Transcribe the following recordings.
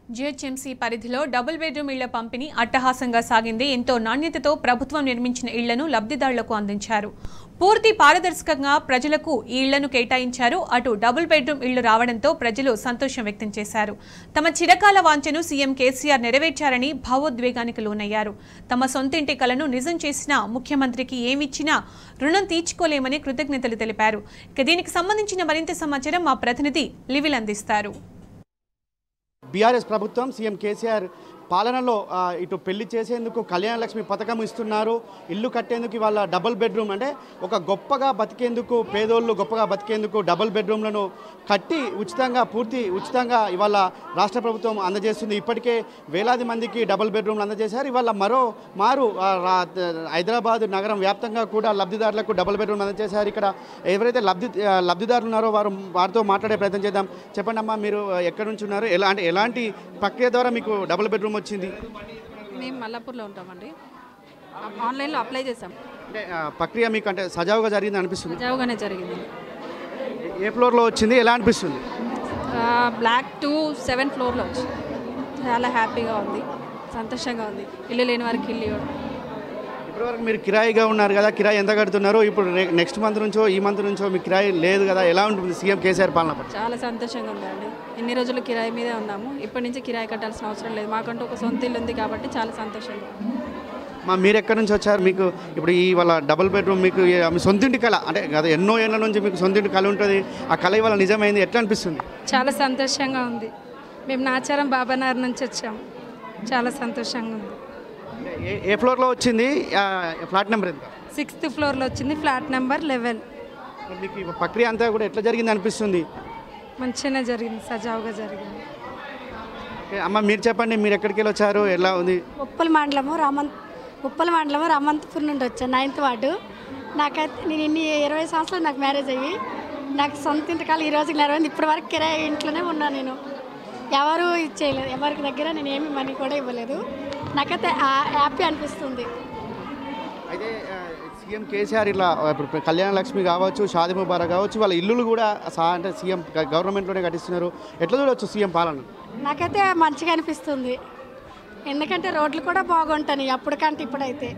GHMC పరిధిలో double bedroom ఇళ్ల పంపిణీ అట్టహాసంగా సాగింది ఎంతో నాణ్యతతో ప్రభుత్వం నిర్మించిన ఇళ్లను లబ్ధిదారులకు అందించారు పూర్తి పారదర్శకంగా ప్రజలకు ఈ ఇళ్లను కేటాయించారు అటు డబుల్ బెడ్రూమ్ ఇళ్లు రావడంతో ప్రజలు సంతోషం వ్యక్తం చేశారు తమ చిరకాల వాంఛను సీఎం కేసీఆర్ నెరవేర్చారని భావోద్వేగానికి లోనయ్యారు తమ సొంతింటి కలను నిజం చేసిన ముఖ్యమంత్రికి ఏమిచ్చినా రుణం తీర్చుకోలేమని కృతజ్ఞతలు తెలిపారు ఇక దీనికి సంబంధించిన మరింత సమాచారం మా ప్రతినిధి లివిల్ అందిస్తారు బీఆర్ఎస్ ప్రభుత్వం సీఎం కేసీఆర్ పాలనలో ఆ, ఇటు పెళ్లి చేసేందుకు కళ్యాణ లక్ష్మి పథకం ఇస్తున్నారు ఇల్లు కట్టేందుకు ఇవాళ డబుల్ బెడ్రూమ్ అంటే ఒక గొప్పగా బతికేందుకు పేదోళ్ళు గొప్పగా బతికేందుకు డబుల్ బెడ్రూమ్లను కట్టి ఉచితంగా పూర్తి ఉచితంగా ఇవాళ రాష్ట్ర ప్రభుత్వం అందజేస్తుంది ఇప్పటికే వేలాది మందికి డబుల్ బెడ్రూమ్లు అందజేశారు ఇవాళ మరో మారు ఆ, రా- హైదరాబాద్ నగరం వ్యాప్తంగా కూడా లబ్ధిదారులకు డబుల్ బెడ్రూమ్ అందజేశారు ఇక్కడ ఎవరైతే లబ్ధి ఆ, లబ్ధిదారులు ఉన్నారో వారు వారితో మాట్లాడే ప్రయత్నం చేద్దాం చెప్పండి అమ్మా మీరు ఎక్కడి నుంచి ఉన్నారు ఎలా అంటే ఎలాంటి ప్రక్రియ ద్వారా మీకు డబుల్ బెడ్రూమ్ వచ్చింది మేము మల్లాపూర్లో ఉంటామండి ఆన్లైన్లో అప్లై చేసాం అంటే ఆ, ప్రక్రియ మీకు అంటే సజావుగా జరిగింది అనిపిస్తుంది సజావుగానే జరిగింది ఏ ఫ్లోర్లో వచ్చింది ఎలా అనిపిస్తుంది బ్లాక్ టు సెవెన్ ఫ్లోర్లో వచ్చి చాలా హ్యాపీగా ఉంది సంతోషంగా ఉంది ఇల్లు లేని వారికి ఇల్లు ఇవ్వడం ఇప్పటివరకు మీరు కిరాయిగా ఉన్నారు కదా కిరాయి ఎంత కడుతున్నారు ఇప్పుడు నె- నెక్స్ట్ మంత్ నుంచో ఈ మంత్ నుంచో మీ కిరాయి లేదు కదా ఎలా ఉంటుంది సీఎం కేసీఆర్ పాలన పట్ల? చాలా సంతోషంగా ఉందండి ఇన్ని రోజులు కిరాయి మీదే ఉన్నాము ఇప్పటి నుంచి కిరాయి కట్టాల్సిన అవసరం లేదు మాకంటూ ఒక సొంత ఇల్లు ఉంది కాబట్టి చాలా సంతోషంగా ఉంది. మా మీరు ఎక్కడి నుంచి వచ్చారు మీకు ఇప్పుడు ఈ వాళ్ళ డబుల్ బెడ్రూమ్ మీకు ఈ- మీ సొంతింటి కళ అంటే గత ఎన్నో ఏళ్ళ నుంచి మీకు సొంతింటి కళ ఉంటుంది ఆ కళ ఇవాళ నిజమైంది ఎట్లా అనిపిస్తుంది చాలా సంతోషంగా ఉంది మేము నాచారం బాబానగర్ నుంచి వచ్చాము చాలా సంతోషంగా ఉంది అంటే ఏ ఏ ఫ్లోర్లో వచ్చింది ఆ, ఫ్లాట్ నెంబర్ ఎంత సిక్స్త్ ఫ్లోర్లో వచ్చింది ఫ్లాట్ నెంబర్ లెవెల్ మరి మీకు ఈ ప్రక్రియ అంతా కూడా ఎట్లా జరిగింది అనిపిస్తుంది మంచిగానే జరిగింది సజావుగా జరిగింది ఓకే, అమ్మ మీరు చెప్పండి మీరు ఎక్కడికి వెళ్ళి వచ్చారు ఎలా ఉంది ఉప్పల్ మండలము రామంత్ ఉప్పల్ మండలము రామంతపూర్ నుండి వచ్చాను నైన్త్ వార్డు నాకైతే నేను ఇన్ని ఇరవై సంవత్సరాలు నాకు మ్యారేజ్ అయ్యి నాకు సొంత ఇంటికాలు ఈ రోజుకి నెరవేరింది ఇప్పటి వరకు కిరాయి ఇంట్లోనే ఉన్నాను నేను ఎవరు ఇచ్చేయలేదు ఎవరికి దగ్గర నేను ఏమి మనీ కూడా ఇవ్వలేదు నాకైతే హ్యాపీ అనిపిస్తుంది అయితే ఆ, సీఎం కేసీఆర్ ఇట్లా ఇప్పుడు కళ్యాణ లక్ష్మి కావచ్చు షాది ముబారక్ కావచ్చు వాళ్ళ ఇల్లులు కూడా సా అంటే సీఎం గవర్నమెంట్లోనే కట్టిస్తున్నారు ఎట్లా చూడవచ్చు సీఎం పాలన నాకైతే మంచిగా అనిపిస్తుంది ఎందుకంటే రోడ్లు కూడా బాగుంటాయి అప్పటికంటే ఇప్పుడైతే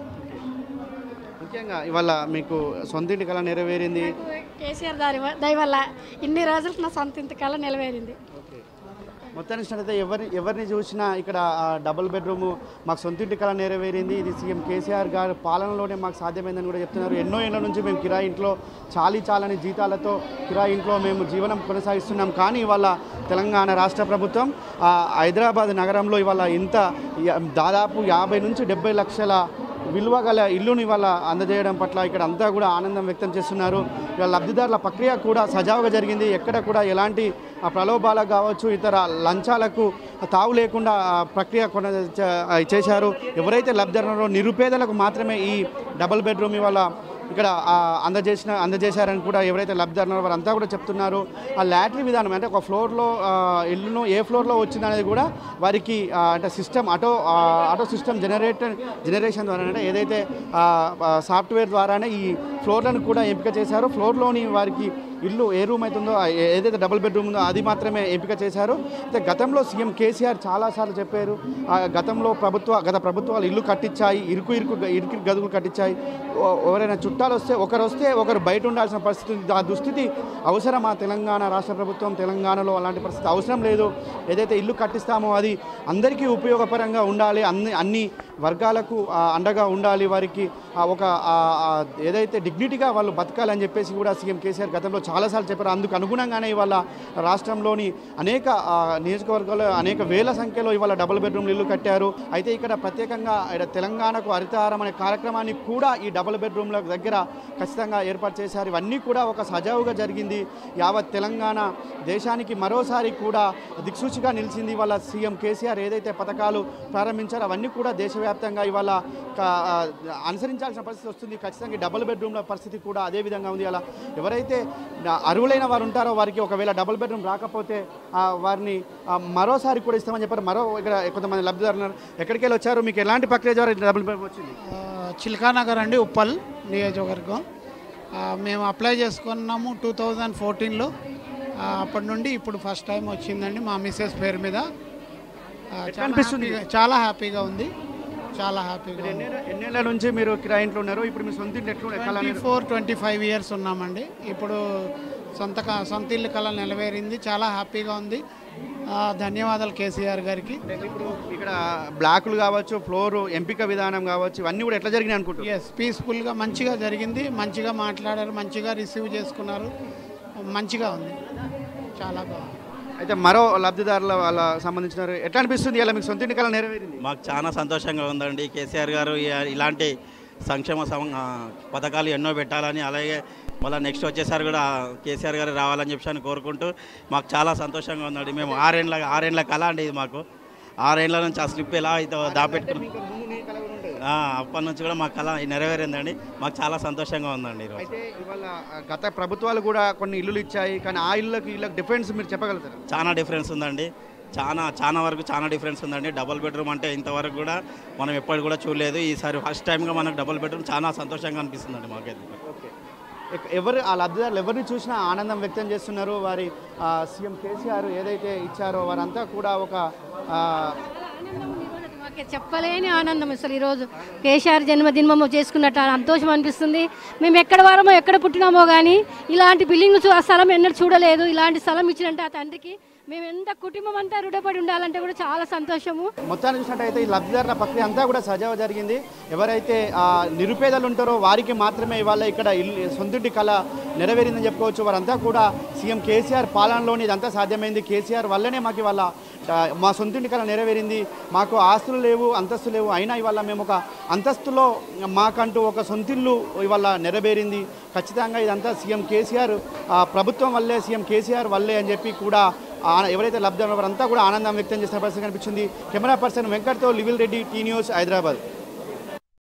ముఖ్యంగా ఇవాళ మీకు సొంత ఇంటి కళ నెరవేరింది కేసీఆర్ దారి దయ వల్ల ఇన్ని రోజులకు నా సొంత ఇంటికాల నిలవేరింది మొత్తానికి చూసినట్లయితే ఎవరిని ఎవరిని చూసినా ఇక్కడ ఆ, డబుల్ బెడ్రూమ్ మాకు సొంత ఇంటి కళ నెరవేరింది ఇది సీఎం కేసీఆర్ గారి పాలనలోనే మాకు సాధ్యమైందని కూడా చెప్తున్నారు ఎన్నో ఏళ్ళ నుంచి మేము కిరాయి ఇంట్లో చాలీ చాలని జీతాలతో కిరాయి ఇంట్లో మేము జీవనం కొనసాగిస్తున్నాం కానీ ఇవాళ తెలంగాణ రాష్ట్ర ప్రభుత్వం ఆ, హైదరాబాద్ నగరంలో ఇవాళ ఇంత య- దాదాపు యాభై నుంచి డెబ్బై లక్షల విలువ గల ఇల్లుని ఇవాళ అందజేయడం పట్ల ఇక్కడ అంతా కూడా ఆనందం వ్యక్తం చేస్తున్నారు ఇవాళ లబ్ధిదారుల ప్రక్రియ కూడా సజావుగా జరిగింది ఎక్కడ కూడా ఎలాంటి ఆ, ప్రలోభాలకు కావచ్చు ఇతర లంచాలకు తావు లేకుండా ఆ, ప్రక్రియ కొన చ- ఆ, చేశారు ఎవరైతే లబ్ధిదారులో నిరుపేదలకు మాత్రమే ఈ డబుల్ బెడ్రూమ్ ఇవాళ ఇక్కడ ఆ, అందజేసిన అందజేశారని కూడా ఎవరైతే లబ్ధిదారులు వారంతా కూడా చెప్తున్నారు ఆ లాటరీ విధానం అంటే ఒక ఫ్లోర్లో ఆ, ఇల్లును ఏ ఫ్లోర్లో వచ్చింది అనేది కూడా వారికి ఆ, అంటే సిస్టమ్ ఆటో ఆ, ఆటో సిస్టమ్ జనరేటర్ జనరేషన్ ద్వారా అంటే ఏదైతే ఆ, ఆ, సాఫ్ట్వేర్ ద్వారానే ఈ ఫ్లోర్లను కూడా ఎంపిక చేశారు ఫ్లోర్లోని వారికి ఇల్లు ఏ రూమ్ అవుతుందో ఆ ఏ- ఏదైతే డబుల్ బెడ్రూమ్ ఉందో అది మాత్రమే ఎంపిక చేశారు అయితే గతంలో సీఎం కేసీఆర్ చాలాసార్లు చెప్పారు ఆ గతంలో ప్రభుత్వ గత ప్రభుత్వాలు ఇల్లు కట్టించాయి ఇరుకు ఇరుకు ఇరుకు గదులు కట్టించాయి ఓ- ఎవరైనా చుట్టాలు వస్తే ఒకరు వస్తే ఒకరు బయట ఉండాల్సిన పరిస్థితి ఉంది. ఆ దుస్థితి అవసరమా తెలంగాణ రాష్ట్ర ప్రభుత్వం తెలంగాణలో అలాంటి పరిస్థితి అవసరం లేదు ఏదైతే ఇల్లు కట్టిస్తామో అది అందరికీ ఉపయోగపరంగా ఉండాలి అన్ని అన్ని వర్గాలకు ఆ, అండగా ఉండాలి వారికి ఆ, ఒక ఆ, ఆ, ఏదైతే డిగ్నిటీగా వాళ్ళు బతకాలని చెప్పేసి కూడా సీఎం కేసీఆర్ గతంలో చాలాసార్లు చెప్పారు అందుకు అనుగుణంగానే ఇవాళ రాష్ట్రంలోని అనేక ఆ, నియోజకవర్గాల్లో అనేక వేల సంఖ్యలో ఇవాళ డబుల్ బెడ్రూమ్లు ఇల్లు కట్టారు అయితే ఇక్కడ ప్రత్యేకంగా ఇక్కడ తెలంగాణకు హరితహారం అనే కార్యక్రమాన్ని కూడా ఈ డబుల్ బెడ్రూమ్ల దగ్గర ఖచ్చితంగా ఏర్పాటు చేశారు ఇవన్నీ కూడా ఒక సజావుగా జరిగింది యావత్ తెలంగాణ దేశానికి మరోసారి కూడా దిక్సూచిగా నిలిచింది ఇవాళ సీఎం కేసీఆర్ ఏదైతే పథకాలు ప్రారంభించారో అవన్నీ కూడా దేశవ్యాప్తంగా ఇవాళ క- ఆ, అనుసరించాల్సిన పరిస్థితి వస్తుంది ఖచ్చితంగా ఈ డబుల్ బెడ్రూమ్ల పరిస్థితి కూడా అదే విధంగా ఉంది అలా ఎవరైతే నా- అర్హులైన వారు ఉంటారో వారికి ఒకవేళ డబుల్ బెడ్రూమ్ రాకపోతే ఆ, వారిని ఆ, మరోసారి కూడా ఇస్తామని చెప్పారు మరో ఇక్కడ కొంతమంది లబ్ధిదారులు ఉన్నారు ఎక్కడికి వెళ్ళి వచ్చారు మీకు ఎలాంటి ప్రక్రియ ద్వారా డబుల్ బెడ్రూమ్ వచ్చింది ఆ, చిల్కానగర్ అండి ఉప్పల్ నియోజకవర్గం ఆ, మేము అప్లై చేసుకున్నాము టూ థౌజండ్ ఫోర్టీన్లో అప్పటి నుండి ఇప్పుడు ఫస్ట్ టైం వచ్చిందండి మా మిస్సెస్ పేరు మీద ఆ, ఎట్లా చాలా అనిపిస్తుంది? హ్యాపీగా- చాలా హ్యాపీగా ఉంది చాలా హ్యాపీగా ఉంది ఎన్నేళ్ళ ఎన్నేళ్ళ నుంచి మీరు కిరాయి ఇంట్లో ఉన్నారు ఇప్పుడు మీ సొంత ఇంట్లో ఎట్లా కళ twenty four twenty five years ఉన్నామండి ఇప్పుడు సొంత క- సొంత ఇల్లు కళ నెరవేరింది చాలా హ్యాపీగా ఉంది ఆ, ధన్యవాదాలు కేసీఆర్ గారికి ఇప్పుడు ఇక్కడ బ్లాకులు కావచ్చు ఫ్లోర్ ఎంపిక విధానం కావచ్చు ఇవన్నీ కూడా ఎట్లా జరిగినాయి అనుకుంటున్నారు ఎస్ పీస్ఫుల్గా మంచిగా జరిగింది మంచిగా మాట్లాడారు మంచిగా రిసీవ్ చేసుకున్నారు మంచిగా ఉంది చాలా బాగుంది అయితే మరో లబ్ధిదారుల వాళ్ళ సంబంధించిన ఎట్లా అనిపిస్తుంది ఇలా మీకు సొంత ఇంటి కళ నెరవేరింది మాకు చాలా సంతోషంగా ఉందండి కేసీఆర్ గారు ఇ- ఇలాంటి సంక్షేమ సం- ఆ, పథకాలు ఎన్నో పెట్టాలని అలాగే మళ్ళీ నెక్స్ట్ వచ్చేసారి కూడా కేసీఆర్ గారు రావాలని చెప్పి అని కోరుకుంటూ మాకు చాలా సంతోషంగా ఉందండి మేము ఆరేండ్ల ఆరేండ్ల కళ అండి ఇది మాకు ఆరేండ్ల నుంచి ఆ స్లిప్ ఎలా అయితే దాపెట్టుకున్నాం ఆ, అప్పటి నుంచి కూడా మా కళ నెరవేరిందండి మాకు చాలా సంతోషంగా ఉందండి ఈరోజు అయితే ఇవాళ ఆ, గత ప్రభుత్వాలు కూడా కొన్ని ఇల్లులు ఇచ్చాయి కానీ ఆ ఇళ్ళకి ఇళ్ళకి డిఫరెన్స్ మీరు చెప్పగలుగుతారు చాలా డిఫరెన్స్ ఉందండి చాలా చాలా వరకు చాలా డిఫరెన్స్ ఉందండి డబుల్ బెడ్రూమ్ అంటే ఇంతవరకు కూడా మనం ఎప్పటి కూడా చూడలేదు ఈసారి ఫస్ట్ టైంగా మనకు డబుల్ బెడ్రూమ్ చాలా సంతోషంగా అనిపిస్తుందండి మాకైతే ఓకే ఎక్- ఎవరు ఆ లబ్ధిదారులు ఎవరిని చూసినా ఆనందం వ్యక్తం చేస్తున్నారు వారి ఆ, సీఎం కేసీఆర్ ఏదైతే ఇచ్చారో వారంతా కూడా ఒక ఆ, మాకు చెప్పలేని ఆనందం అసలు ఈరోజు కేసీఆర్ జన్మదినమో చేసుకున్నట్టు సంతోషం అనిపిస్తుంది మేము ఎక్కడ వారమో ఎక్కడ పుట్టినామో కానీ ఇలాంటి బిల్డింగ్ చూ- ఆ స్థలం ఎన్నడూ చూడలేదు ఇలాంటి స్థలం ఇచ్చినంటే ఆ తండ్రికి మేము ఎంత కుటుంబం అంతా రుణపడి ఉండాలంటే కూడా చాలా సంతోషము మొత్తాన్ని చూసినట్టయితే ఈ లబ్ధిదారుల ప్రక్రియ అంతా కూడా సజావ జరిగింది ఎవరైతే ఆ, నిరుపేదలు ఉంటారో వారికి మాత్రమే ఇవాళ ఇక్కడ ఇల్లు సొంతింటి కళ నెరవేరిందని చెప్పుకోవచ్చు వారంతా కూడా సీఎం కేసీఆర్ పాలనలోని ఇదంతా సాధ్యమైంది కేసీఆర్ వల్లనే మాకు ఇవాళ ఆ, మా సొంతింటి కళ నెరవేరింది మాకు ఆస్తులు లేవు అంతస్తులు లేవు అయినా ఇవాళ మేము ఒక అంతస్తులో మాకంటూ ఒక సొంతిల్లు ఇవాళ నెరవేరింది ఖచ్చితంగా ఇదంతా సీఎం కేసీఆర్ ఆ, ప్రభుత్వం వల్లే సీఎం కేసీఆర్ వల్లే అని చెప్పి కూడా ఆ- ఎవరైతే లబ్ధి వారంతా కూడా ఆనందం వ్యక్తం చేసిన పరిస్థితి కనిపించింది కెమెరా పర్సన్ వెంకట్తో లివిల్ రెడ్డి టీ న్యూస్ హైదరాబాద్